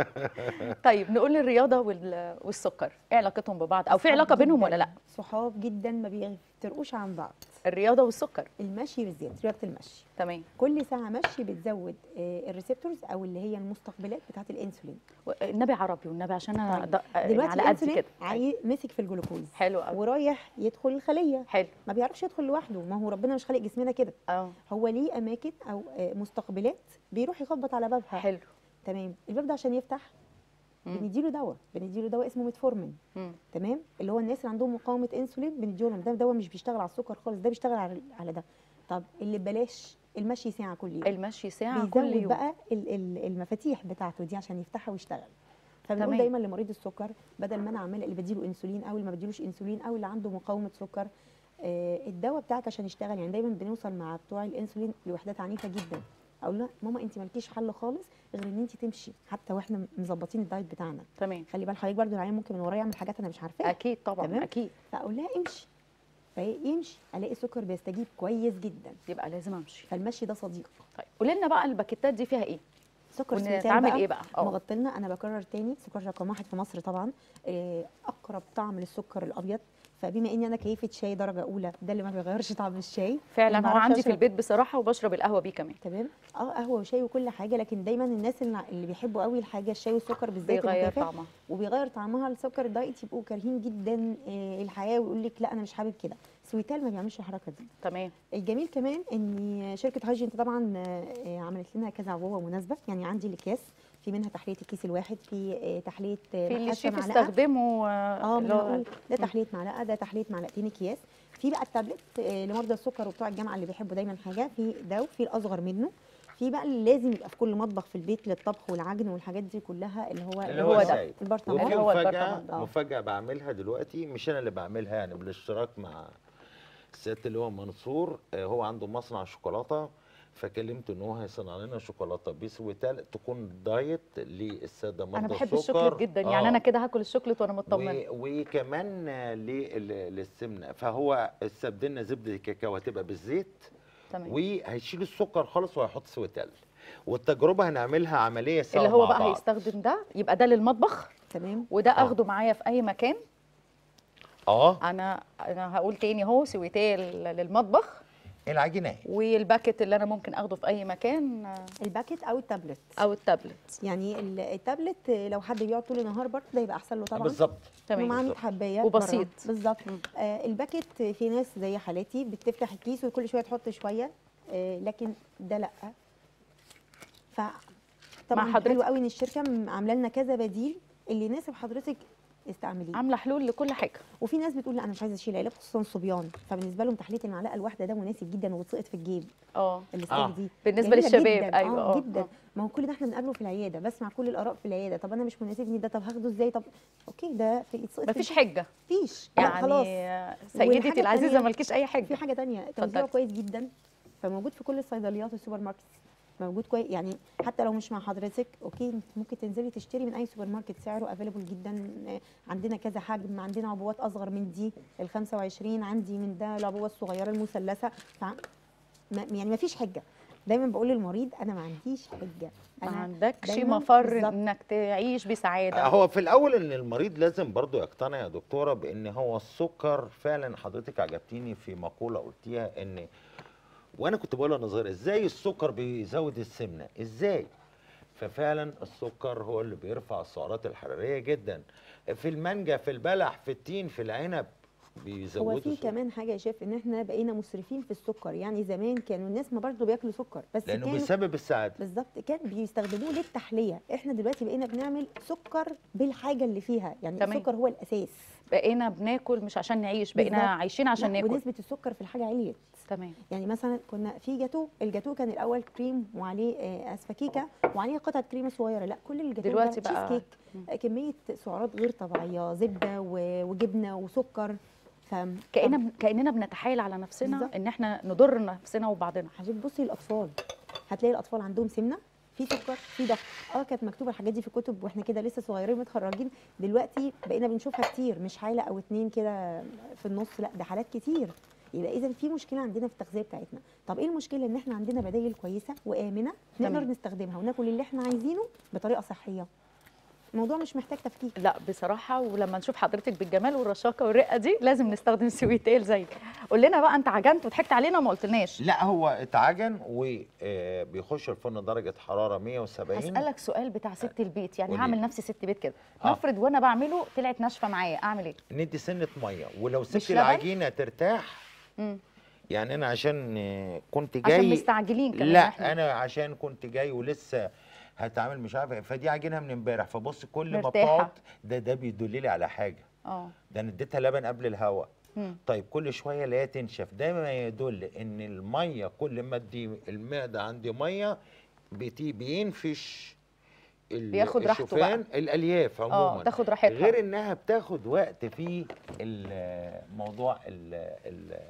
طيب نقول الرياضه وال- والسكر ايه علاقتهم ببعض او في صحاب علاقه بينهم جداً. ولا لا صحاب جدا ما بيفترقوش عن بعض الرياضه والسكر المشي بالذات رياضه المشي تمام كل ساعه مشي بتزود آه، الريسبتورز او اللي هي المستقبلات بتاعه الانسولين النبي عربي والنبي عشان انا طيب. د- يعني دلوقتي على قد الانسولين كده عاي... مسك في الجلوكوز حلو قوي ورايح يدخل الخليه حلو ما بيعرفش يدخل لوحده ما هو ربنا مش خالق جسمنا كده اه هو ليه اماكن او آه، مستقبلات بيروح يخبط على بابها حلو تمام الباب ده عشان يفتح مم. بنديله دواء بنديله دواء اسمه ميتفورمين مم. تمام اللي هو الناس اللي عندهم مقاومه انسولين بنديهم ده دواء مش بيشتغل على السكر خالص ده بيشتغل على على ده طب اللي ببلاش المشي ساعه كل يوم المشي ساعه كل بيزود يوم بقى ال- ال- المفاتيح بتاعته دي عشان يفتحها ويشتغل فبنقول تمام. دايما لمريض السكر بدل ما انا عماله اللي بديله انسولين او اللي ما بديلوش انسولين او اللي عنده مقاومه سكر آه الدواء بتاعك عشان يشتغل يعني دايما بنوصل مع بتوع الانسولين لوحدات عنيفه جدا اقول لها ماما انت مالكيش حل خالص غير ان انت تمشي حتى واحنا مظبطين الدايت بتاعنا تمام خلي بال حضرتك برضو العيان ممكن من وراه يعمل حاجات انا مش عارفاها اكيد طبعا تمام. اكيد فاقول لها امشي فهي يمشي الاقي السكر بيستجيب كويس جدا يبقى لازم امشي فالمشي ده صديق طيب قولي لنا بقى الباكيتات دي فيها ايه سكر سويتال ونتعمل بقى ايه بقى اه مغطلنا انا بكرر تاني سكر رقم واحد في مصر طبعا آه، اقرب طعم للسكر الابيض فبما اني انا كيفه شاي درجه اولى ده اللي ما بيغيرش طعم الشاي فعلا اللي هو معرفش عندي في أشرب- البيت بصراحه وبشرب القهوه بيه كمان تمام اه قهوه وشاي وكل حاجه لكن دايما الناس اللي, اللي بيحبوا قوي الحاجه الشاي والسكر بالذات بيغير المكافئ طعمها وبيغير طعمها السكر الدايت يبقوا كارهين جدا آه، الحياه ويقول لك لا انا مش حابب كده سويتال ما بيعملش الحركه دي تمام الجميل كمان ان شركه هايجين طبعا آه، آه، عملت لنا كذا عبوه مناسبه يعني عندي الاكياس في منها تحليه الكيس الواحد في آه، تحليه آه، في اللي نقاشة الشيف معلقة. استخدمه اه اللي ما هو- أنا هقول ده تحليه معلقه ده تحليه معلقتين اكياس في بقى التابلت آه، لمرضى السكر وبتوع الجامعه اللي بيحبوا دايما حاجه في ده وفي الاصغر منه في بقى اللي لازم يبقى في كل مطبخ في البيت للطبخ والعجن والحاجات دي كلها اللي هو اللي هو هو ده. السايد البرطمان وفي هو مفاجأة البرطمان ده. مفاجأة بعملها دلوقتي مش أنا اللي بعملها يعني بالاشتراك مع السيادة اللي هو منصور آه، هو عنده مصنع شوكولاتة فكلمته ان هو هيصنع لنا شوكولاته بسويتال تكون دايت للساده مرضى انا بحب السكر الشوكليت جدا يعني آه. انا كده هاكل الشوكليت وانا مطمنه و- وكمان آه، لل- للسمنه فهو استبدلنا زبده الكاكاو هتبقى بالزيت تمام وهيشيل السكر خالص وهيحط سويتال والتجربه هنعملها عمليه سوا اللي هو مع بقى بعض. هيستخدم ده يبقى ده للمطبخ تمام وده آه. اخده معايا في اي مكان اه انا انا هقول تاني اهو سويتال للمطبخ العجينه والباكت اللي انا ممكن اخده في اي مكان آه، الباكت او التابلت او التابلت يعني ال- التابلت آه، لو حد بيقعد طول النهار برضه ده يبقى احسن له طبعا بالظبط تمام ومعاه 100 بالظبط. حبايه وبسيط. برا. بالظبط مم. آه الباكت في ناس زي حالاتي بتفتح الكيس وكل شويه تحط شويه آه لكن ده لا ف طبعا حضرتك. حلو قوي ان الشركه م- عامله لنا كذا بديل اللي يناسب حضرتك استعمليه عامله حلول لكل حاجه وفي ناس بتقول لا انا مش عايزه اشيل علب خصوصا الصبيان فبالنسبه لهم تحليه المعلقه الواحده ده مناسب جدا وبتسقط في الجيب اه الستايل آه. دي بالنسبه جميلة للشباب جداً. ايوه آه اه جدا آه. ما هو كل ده احنا بنقابله في العياده بسمع كل الاراء في العياده طب انا مش مناسبني ده طب هاخده ازاي طب اوكي ده في يتسقط في مفيش الجيب. حجه مفيش لا يعني خلاص آه، سيدتي والحاجة العزيزه التانية- مالكيش اي حجه في حاجه تانية توزيعه اتفضلي. كويس جدا فموجود في كل الصيدليات والسوبر ماركت موجود كويس يعني حتى لو مش مع حضرتك اوكي انت ممكن تنزلي تشتري من اي سوبر ماركت سعره افيلبل جدا آه، عندنا كذا حجم عندنا عبوات اصغر من دي ال 25 عندي من ده العبوه الصغيره المثلثه ف ما يعني ما فيش حجه دايما بقول للمريض انا ما عنديش حجه ما انا عندكش دايماً مفر بالظبط. انك تعيش بسعاده هو في الاول ان المريض لازم برضو يقتنع يا دكتوره بان هو السكر فعلا حضرتك عجبتيني في مقوله قلتيها ان وانا كنت بقولها نظريه ازاي السكر بيزود السمنه ازاي ففعلا السكر هو اللي بيرفع السعرات الحراريه جدا في المانجا في البلح في التين في العنب بيزودوا هو في السكر. كمان حاجه يا شيف ان احنا بقينا مسرفين في السكر يعني زمان كانوا الناس ما برضه بياكلوا سكر بس لانه كانوا بيسبب السعاده بالظبط كان بيستخدموه للتحليه احنا دلوقتي بقينا بنعمل سكر بالحاجه اللي فيها يعني تمام. السكر هو الاساس بقينا بناكل مش عشان نعيش بقينا بالظبط. عايشين عشان لا، ناكل ونسبه السكر في الحاجه عليت تمام يعني مثلا كنا في جاتو الجاتو كان الاول كريم وعليه آه، اسفه كيكه وعليه قطعه كريمه صغيره لا كل الجاتو دلوقتي ده بقى- تشيز كيك آه، كميه سعرات غير طبيعيه زبده و- وجبنه وسكر ف كأننا كأننا بنتحايل على نفسنا بالظبط. ان احنا نضر نفسنا وبعضنا حضرتك بصي الاطفال هتلاقي الاطفال عندهم سمنه في سكر في ضغط اه كانت مكتوبه الحاجات دي في كتب واحنا كده لسه صغيرين متخرجين دلوقتي بقينا بنشوفها كتير مش حاله او اتنين كده في النص لا ده حالات كتير يبقى اذا في مشكله عندنا في التغذيه بتاعتنا طب ايه المشكله ان احنا عندنا بدائل كويسه وامنه نقدر تمام. نستخدمها وناكل اللي احنا عايزينه بطريقه صحيه الموضوع مش محتاج تفكير لا بصراحه ولما نشوف حضرتك بالجمال والرشاقه والرقه دي لازم نستخدم سويتيل زيك قول لنا بقى انت عجنت وضحكت علينا وما قلتلناش لا هو اتعجن وبيخش الفرن درجه حراره 170 هسألك سؤال بتاع ست البيت يعني قولي. هعمل نفسي ست بيت كده آه. نفرض وانا بعمله طلعت ناشفه معايا اعمل ايه ندي سنه ميه ولو مش سبت لبن؟ العجينه ترتاح مم. يعني انا عشان آه، كنت جاي عشان مستعجلين كمان لا إحنا. انا عشان كنت جاي ولسه هتعمل مش عارف إيه. فدي عجينها من امبارح فبص كل ما مرتاحة. بتقعد ده ده بيدل لي على حاجه اه ده انا اديتها لبن قبل الهواء مم. طيب كل شويه لا تنشف ده ما يدل ان الميه كل ما ادي المعده عندي ميه بتي بينفش ال- بياخد راحته بقى. الشوفان الالياف عموما اه تاخد راحتها غير انها بتاخد وقت في الموضوع ال ال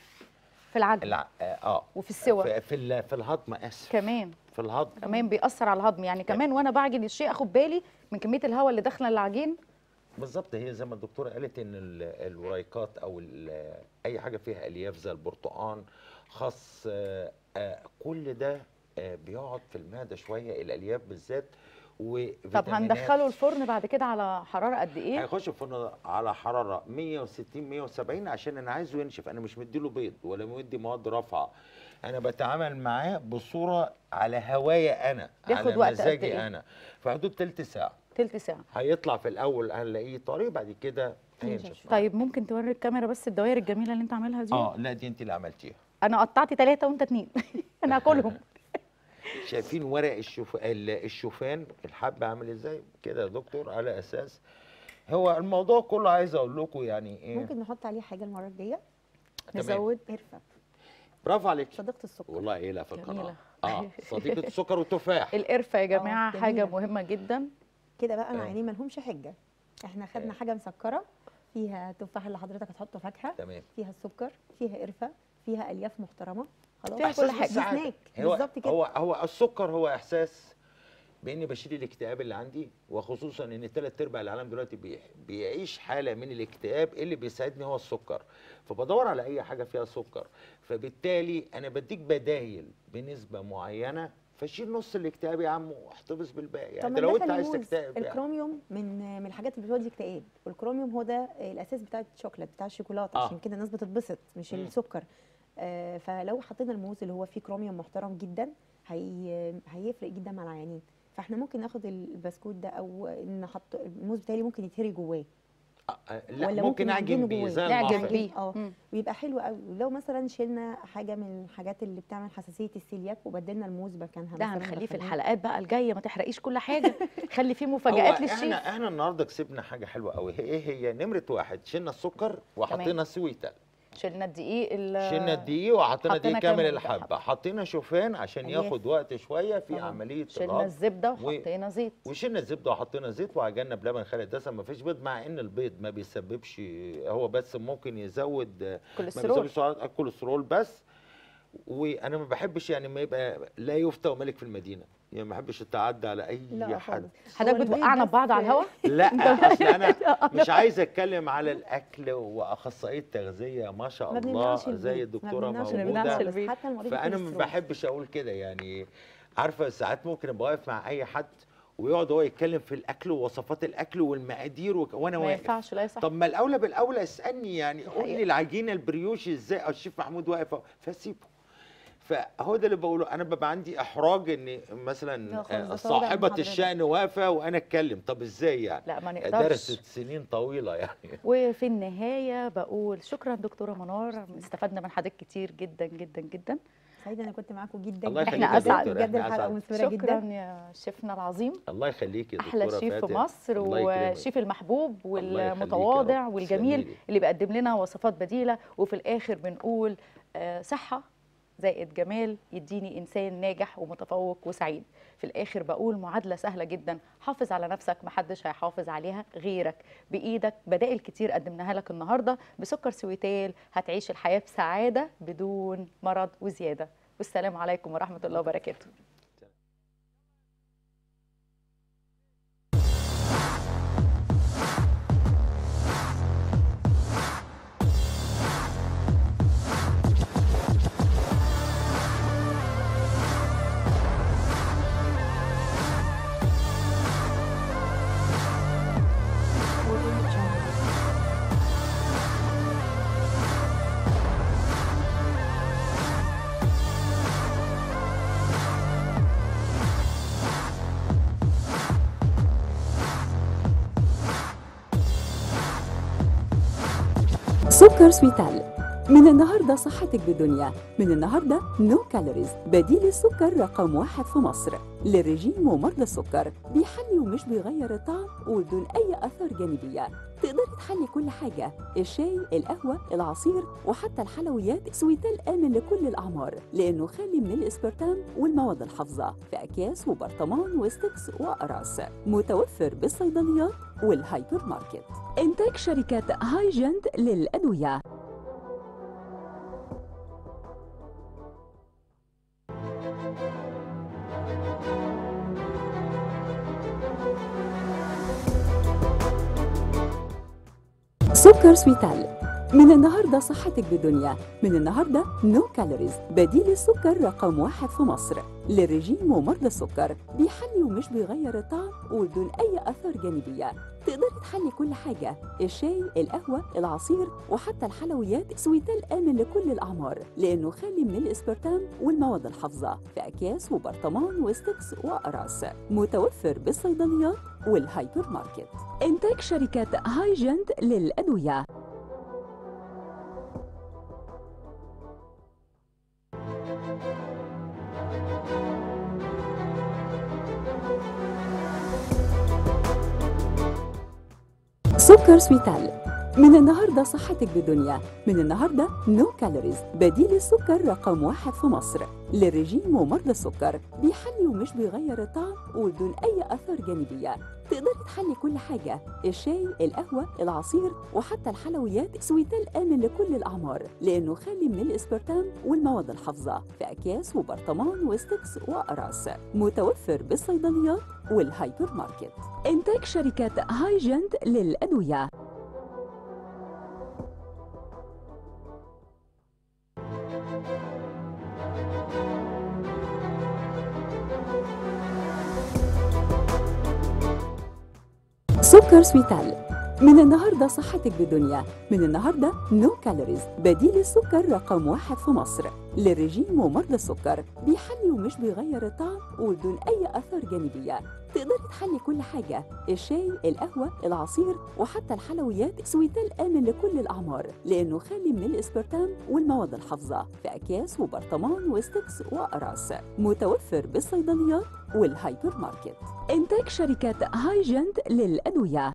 في العجن الع- اه وفي السوى في في, ال- في الهضم اسف كمان في الهضم كمان بيأثر على الهضم يعني كمان وانا بعجن الشيء اخد بالي من كميه الهواء اللي داخله العجين بالظبط هي زي ما الدكتوره قالت ان ال- الوريقات او ال- اي حاجه فيها الياف زي البرتقال خاص آه، آه، كل ده آه، بيقعد في المعده شويه الالياف بالذات طب وفيتامينات. هندخله الفرن بعد كده على حراره قد ايه هيخش الفرن على حراره 160 170 عشان انا عايزه ينشف انا مش مديله بيض ولا مدي مواد رافعه انا بتعامل معاه بصوره على هوايا انا بياخد على وقت قد مزاجي إيه؟ انا في حدود تلت ساعه تلت ساعه هيطلع في الاول هنلاقيه طري بعد كده هينشف طيب ممكن توري الكاميرا بس الدوائر الجميله اللي انت عاملها دي اه لا دي انت اللي عملتيها انا قطعت ثلاثه وانت اتنين انا هاكلهم شايفين ورق الشوف... ال- الشوفان الحب عامل ازاي كده يا دكتور على اساس هو الموضوع كله عايز اقول لكم يعني ايه ممكن نحط عليه حاجه المره الجايه تمام. نزود قرفه برافو عليك صديقه السكر والله ايه لا في القناه جميلة. اه صديقه السكر والتفاح القرفه يا جماعه آه، حاجه جميلة. مهمه جدا كده بقى آه. معناه ما لهمش حجه احنا خدنا آه. حاجه مسكره فيها تفاح اللي حضرتك هتحطه فاكهه تمام فيها السكر فيها قرفه فيها الياف محترمه خلاص فيها كل إحساس حاجة. دي بالسعادة. سناك هو بالظبط كده هو هو السكر هو احساس باني بشيل الاكتئاب اللي عندي وخصوصا ان ثلاث ارباع العالم دلوقتي بي- بيعيش حاله من الاكتئاب اللي بيساعدني هو السكر فبدور على اي حاجه فيها سكر فبالتالي انا بديك بدايل بنسبه معينه فشيل نص الاكتئاب يا عم واحتفظ بالباقي طب يعني ما ده لو ندخل انت عايز الموز. تكتئب يعني. الكروميوم من من الحاجات اللي بتودي اكتئاب والكروميوم هو ده الاساس بتاع الشوكولاته بتاع الشوكولاته آه. عشان كده الناس بتتبسط مش مم. السكر آه فلو حطينا الموز اللي هو فيه كروميوم محترم جدا هي هيفرق جدا مع العيانين فاحنا ممكن ناخد البسكوت ده او نحط الموز بتاعي ممكن يتهري جواه آه، آه، لا ولا ممكن ممكن اعجن نعجنه بيه جواه. زي نعجن المعفن. بيه اه مم. ويبقى حلو قوي ولو مثلا شلنا حاجه من الحاجات اللي بتعمل حساسيه السيلياك وبدلنا الموز مكانها ده مثلاً هنخليه في دخلناه. الحلقات بقى الجايه ما تحرقيش كل حاجه خلي فيه مفاجآت هو للشيف احنا احنا النهارده كسبنا حاجه حلوه قوي ايه هي نمره واحد شلنا السكر وحطينا سويتة شلنا الدقيق ال- شلنا الدقيق وحطينا حطينا دقيق كامل كامل الحبه حطينا شوفان عشان ألياف. ياخد وقت شويه في آه. عمليه شلنا الهضم الزبده و- وحطينا زيت وشلنا الزبده وحطينا زيت وعجلنا بلبن خالي الدسم ما فيش بيض مع ان البيض ما بيسببش هو بس ممكن يزود ما كوليسترول بيزودش سعرات الكوليسترول بس وانا ما بحبش يعني ما يبقى لا يفتى وملك في المدينه يعني ما بحبش التعدي على اي لا حد خالص حضرتك هو البيض بتوقعنا بس- ببعض على الهوا لا اصل انا مش عايز اتكلم على الاكل واخصائيه تغذيه ما شاء ما الله بنمنعش زي البيض، ما الدكتوره بنمنعش ما البيض بنمنعش موجوده خالص، البيض. حتى المريض فانا ما الكوليسترول. بحبش اقول كده يعني عارفه ساعات ممكن ابقى واقف مع اي حد ويقعد هو يتكلم في الاكل ووصفات الاكل والمقادير وك... وانا ما واقف ينفعش لا صح طب ما الاولى بالاولى اسالني يعني قول حقيقة. لي العجينه البريوشي ازاي أو الشيف محمود واقف أهو، فسيبه فهو ده اللي بقوله انا ببقى عندي احراج ان مثلا لا خالص، ده آه، تواضع صاحبه من حضرتك. الشان واقفه وانا اتكلم طب ازاي يعني لا ما نقدرش درست سنين طويله يعني وفي النهايه بقول شكرا دكتوره منار استفدنا من حضرتك كتير جدا جدا جدا سعيده انا كنت معاكم جدا الله جدا يخليك جدا. يا دكتور، بجد إحنا الحلقه أسعد. مثمره شكرا جدا يا شيفنا العظيم الله يخليك يا احلى دكتوره شيف في فاتن. مصر الله يكرمك. والشيف المحبوب الله يخليك يا والمتواضع رب. والجميل تسلمي لي. اللي بيقدم لنا وصفات بديله وفي الاخر بنقول آه، صحه زائد جمال يديني انسان ناجح ومتفوق وسعيد في الاخر بقول معادله سهله جدا حافظ على نفسك محدش هيحافظ عليها غيرك بايدك بدائل كتير قدمناها لك النهارده بسكر سويتال هتعيش الحياه بسعاده بدون مرض وزياده والسلام عليكم ورحمه الله وبركاته سكر سويتال من النهارده صحتك بدنيا من النهارده نو كالوريز بديل السكر رقم واحد في مصر للرجيم ومرضى السكر بيحلي ومش بيغير الطعم وبدون أي آثار جانبية تقدري تحلي كل حاجة الشاي القهوة العصير وحتى الحلويات سويتال آمن لكل الأعمار لأنه خالي من الإسبرتام والمواد الحافظة في أكياس وبرطمان وستكس وأقراص متوفر بالصيدليات والهايبر ماركت إنتاج شركة هايجنت للأدوية سكر سويتال من النهاردة صحتك بدنيا من النهاردة نو كالوريز بديل السكر رقم واحد في مصر للرجيم ومرضى السكر بيحلي ومش بيغير الطعم وبدون أي آثار جانبية تقدري تحلي كل حاجة الشاي القهوة العصير وحتى الحلويات سويتال آمن لكل الأعمار لأنه خالي من الإسبرتام والمواد الحافظة في أكياس وبرطمان وستكس وأقراص متوفر بالصيدليات والهايبر ماركت إنتاج شركة هايجنت للأدوية سكر سويتال من النهارده صحتك بدنيا من النهارده نو كالوريز بديل السكر رقم واحد في مصر للرجيم ومرضى السكر بيحلي ومش بيغير الطعم وبدون اي اثار جانبيه تقدري تحلي كل حاجه الشاي القهوه العصير وحتى الحلويات سويتال امن لكل الاعمار لانه خالي من الاسبرتام والمواد الحافظه في اكياس وبرطمان وستكس واقراص متوفر بالصيدليات والهايبر ماركت انتاج شركه هايجنت للادويه سكر سويتال من النهاردة صحتك بدنيا من النهاردة نو كالوريز بديل السكر رقم واحد في مصر للرجيم ومرضى السكر بيحلي ومش بيغير الطعم وبدون أي آثار جانبية تقدري تحلي كل حاجة الشاي القهوة العصير وحتى الحلويات سويتال آمن لكل الأعمار لأنه خالي من الإسبرتام والمواد الحافظة في أكياس وبرطمان وستكس وأقراص متوفر بالصيدليات والهايبر ماركت إنتاج شركة هايجنت للأدوية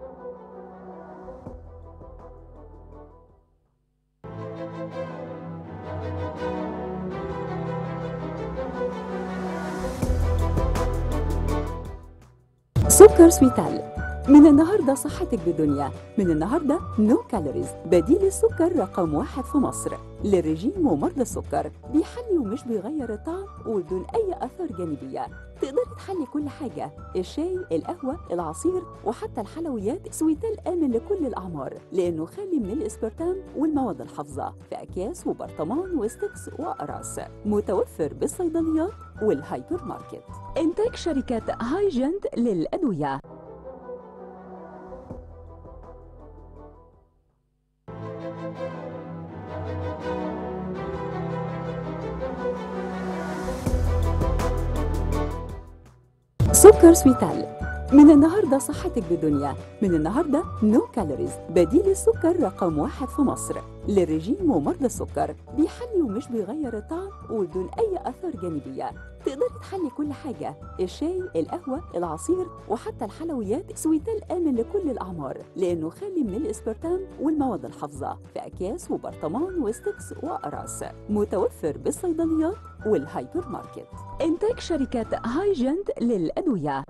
سكر سويتال من النهارده صحتك بدنيا من النهارده نو كالوريز بديل السكر رقم واحد في مصر للرجيم ومرضى السكر بيحلي ومش بيغير الطعم وبدون اي اثار جانبيه تقدري تحلي كل حاجه الشاي القهوه العصير وحتى الحلويات سويتال امن لكل الاعمار لانه خالي من الاسبرتام والمواد الحافظه في اكياس وبرطمان وستكس واقراص متوفر بالصيدليات والهايبر ماركت انتاج شركه هايجنت للادويه سكر سويتال من النهارده صحتك بدنيا من النهارده نو كالوريز بديل السكر رقم واحد في مصر للرجيم ومرضى السكر بيحلي ومش بيغير الطعم وبدون اي اثار جانبيه تقدري تحلي كل حاجه الشاي القهوه العصير وحتى الحلويات سويتال امن لكل الاعمار لانه خالي من الاسبرتام والمواد الحافظه في اكياس وبرطمان وستكس واقراص متوفر بالصيدليات والهايبر ماركت انتاج شركه هايجنت للادويه